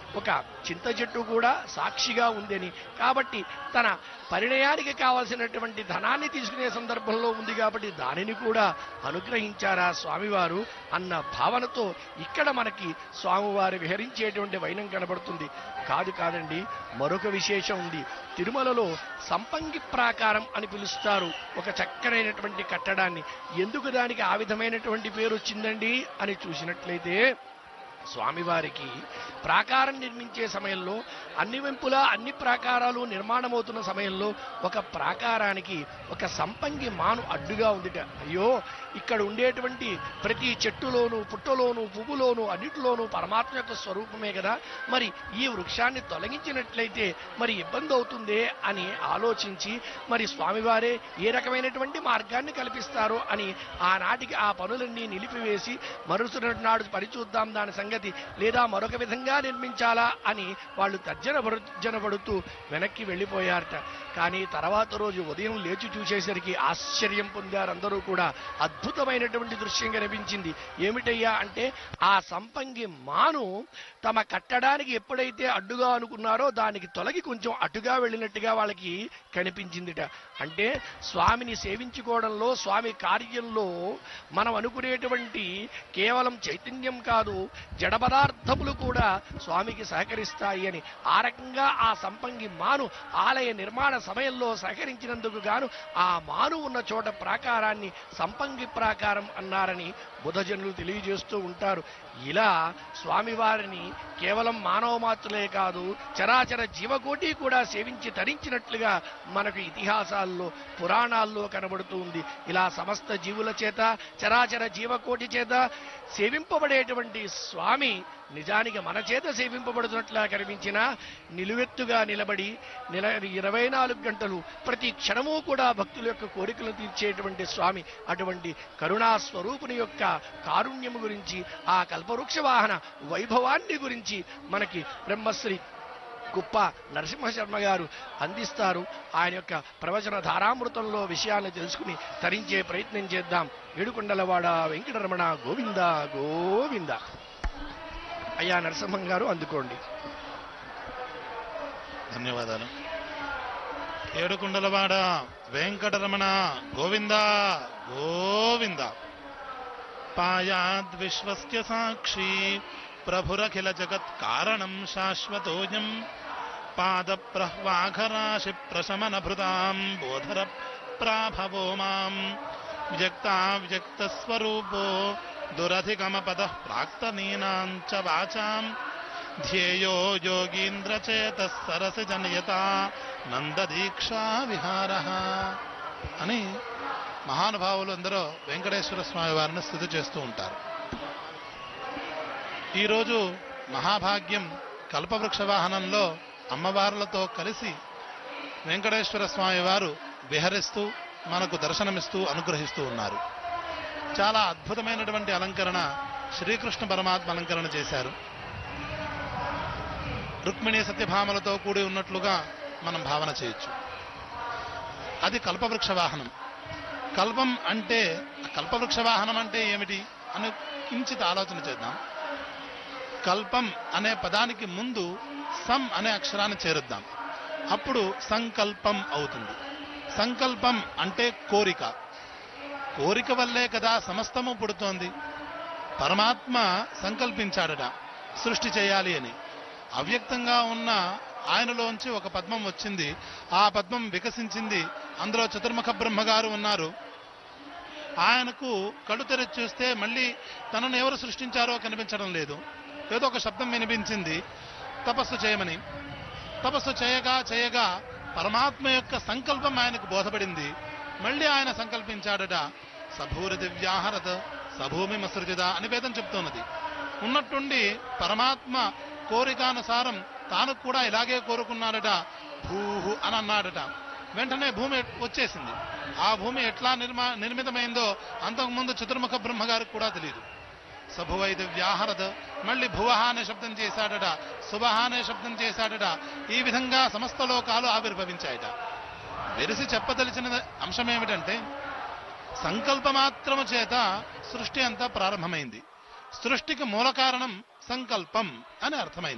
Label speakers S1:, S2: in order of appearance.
S1: ఒక చింత చెట్టు కూడా సాక్షిగా ఉందని కాబట్టి తన పరిణయానికి కావలసినటువంటి ధనాన్ని తీసుకునే సందర్భంలో ఉంది కాబట్టి దానిని కూడా అనుగ్రహించారా స్వామివారు అన్న భావనతో ఇక్కడ మనకి స్వామివారు విహరించేటువంటి వైనం కనబడుతుంది కాదు కాదండి మరొక విశేషం ఉంది తిరుమలలో సంపంగి ప్రాకారం అని పిలుస్తారు ఒక చక్కనైనటువంటి కట్టడాన్ని ఎందుకు దానికి ఆ విధమైనటువంటి పేరు వచ్చిందండి అని చూసినట్లయితే స్వామివారికి ప్రాకారం నిర్మించే సమయంలో అన్ని వెంపులా అన్ని ప్రాకారాలు నిర్మాణమవుతున్న సమయంలో ఒక ప్రాకారానికి ఒక సంపంగి మాను అడ్డుగా ఉందిట అయ్యో ఇక్కడ ఉండేటువంటి ప్రతి చెట్టులోను పుట్టలోను పువ్వులోను అన్నిటిలోనూ పరమాత్మ యొక్క స్వరూపమే కదా మరి ఈ వృక్షాన్ని తొలగించినట్లయితే మరి ఇబ్బంది అవుతుందే అని ఆలోచించి మరి స్వామివారే ఏ రకమైనటువంటి మార్గాన్ని కల్పిస్తారో అని ఆనాటికి ఆ పనులన్నీ నిలిపివేసి మరుసటి నాడు పరిచూద్దాం దాని సంగతి లేదా మరొక విధంగా నిర్మించాలా అని వాళ్ళు తర్జన భర్జనపడుతూ వెనక్కి వెళ్ళిపోయారట కానీ తర్వాత రోజు ఉదయం లేచి చూసేసరికి ఆశ్చర్యం పొందారు అందరూ కూడా అద్భుతమైనటువంటి దృశ్యం కనిపించింది ఏమిటయ్యా అంటే ఆ సంపంగి మాను తమ కట్టడానికి ఎప్పుడైతే అడ్డుగా అనుకున్నారో దానికి తొలగి కొంచెం అటుగా వెళ్ళినట్టుగా వాళ్ళకి కనిపించిందిట అంటే స్వామిని సేవించుకోవడంలో స్వామి కార్యంలో మనం అనుకునేటువంటి కేవలం చైతన్యం కాదు జడ పదార్థములు కూడా స్వామికి సహకరిస్తాయి అని ఆ రకంగా ఆ సంపంగి మాను ఆలయ నిర్మాణ సమయంలో సహకరించినందుకు గాను ఆ మాను ఉన్న చోట ప్రాకారాన్ని సంపంగి ప్రాకారం అన్నారని బుధజనులు తెలియజేస్తూ ఉంటారు ఇలా స్వామివారిని కేవలం మానవ మాత్రులే కాదు చరాచర జీవకోటి కూడా సేవించి తరించినట్లుగా మనకు ఇతిహాసాల్లో పురాణాల్లో కనబడుతూ ఉంది ఇలా సమస్త జీవుల చేత చరాచర జీవకోటి చేత సేవింపబడేటువంటి స్వామి నిజానికి మన చేత సేవింపబడుతున్నట్లా కనిపించిన నిలువెత్తుగా నిలబడి నిల ఇరవై నాలుగు గంటలు ప్రతి క్షణము కూడా భక్తుల యొక్క కోరికలు తీర్చేటువంటి స్వామి అటువంటి కరుణా స్వరూపుని యొక్క కారుణ్యము గురించి ఆ కల్పవృక్ష వాహన వైభవాన్ని గురించి మనకి బ్రహ్మశ్రీ కుప్ప నరసింహ శర్మ గారు అందిస్తారు ఆయన యొక్క ప్రవచన ధారామృతంలో విషయాన్ని తెలుసుకుని తరించే ప్రయత్నం చేద్దాం ఏడుకొండలవాడ వెంకటరమణ గోవింద గోవింద అయ్యా నరసింహం గారు అందుకోండి
S2: ధన్యవాదాలు ఏడుకుండలవాడ వెంకటరమణ గోవింద గోవింద పాయాద్ విశ్వస్య సాక్షి ప్రభురఖిల జగత్ కారణం శాశ్వతోయం పాద ప్రహ్వాఘరాశి ప్రశమన భృతాం బోధర ప్రాభవో మాం వ్యక్తా వ్యక్త స్వరూపో దురధిగమ పద ప్రాక్తనీనాం చ వాచాం ధ్యేయో యోగీంద్రచేత సరసి జనయత నందదీక్షా విహార అని మహానుభావులు అందరూ వెంకటేశ్వర స్వామి వారిని స్థుతి చేస్తూ ఉంటారు ఈరోజు మహాభాగ్యం కల్పవృక్ష వాహనంలో అమ్మవార్లతో కలిసి వెంకటేశ్వర స్వామి వారు విహరిస్తూ మనకు దర్శనమిస్తూ అనుగ్రహిస్తూ ఉన్నారు చాలా అద్భుతమైనటువంటి అలంకరణ శ్రీకృష్ణ పరమాత్మ అలంకరణ చేశారు రుక్మిణి సత్యభామలతో కూడి ఉన్నట్లుగా మనం భావన చేయొచ్చు అది కల్పవృక్ష వాహనం కల్పం అంటే కల్పవృక్ష వాహనం అంటే ఏమిటి అని కించిత ఆలోచన చేద్దాం కల్పం అనే పదానికి ముందు సం అనే అక్షరాన్ని చేరుద్దాం అప్పుడు సంకల్పం అవుతుంది సంకల్పం అంటే కోరిక కోరిక వల్లే కదా సమస్తము పుడుతోంది పరమాత్మ సంకల్పించాడట సృష్టి చేయాలి అని అవ్యక్తంగా ఉన్న ఆయనలోంచి ఒక పద్మం వచ్చింది ఆ పద్మం వికసించింది అందులో చతుర్ముఖ బ్రహ్మగారు ఉన్నారు ఆయనకు కళ్ళు తెరిచి చూస్తే మళ్ళీ తనను ఎవరు సృష్టించారో కనిపించడం లేదు ఏదో ఒక శబ్దం వినిపించింది తపస్సు చేయమని తపస్సు చేయగా చేయగా పరమాత్మ యొక్క సంకల్పం ఆయనకు బోధపడింది మళ్ళీ ఆయన సంకల్పించాడట సభూరి దివ్యాహరత సభూమి మసృజద అని వేదం చెప్తున్నది ఉన్నట్టుండి పరమాత్మ కోరికానుసారం తాను కూడా ఇలాగే కోరుకున్నాడట భూహు అని అన్నాడట వెంటనే భూమి వచ్చేసింది ఆ భూమి ఎట్లా నిర్మా నిర్మితమైందో అంతకుముందు చతుర్ముఖ బ్రహ్మగారికి కూడా తెలియదు సభువై దివ్యాహరద మళ్ళీ భువహ అనే శబ్దం చేశాడట శుభహ అనే శబ్దం చేశాడట ఈ విధంగా సమస్త లోకాలు ఆవిర్భవించాయట వెరిసి చెప్పదలిచిన అంశం ఏమిటంటే సంకల్పమాత్రము చేత సృష్టి అంతా ప్రారంభమైంది సృష్టికి మూల కారణం సంకల్పం అని అర్థమైంది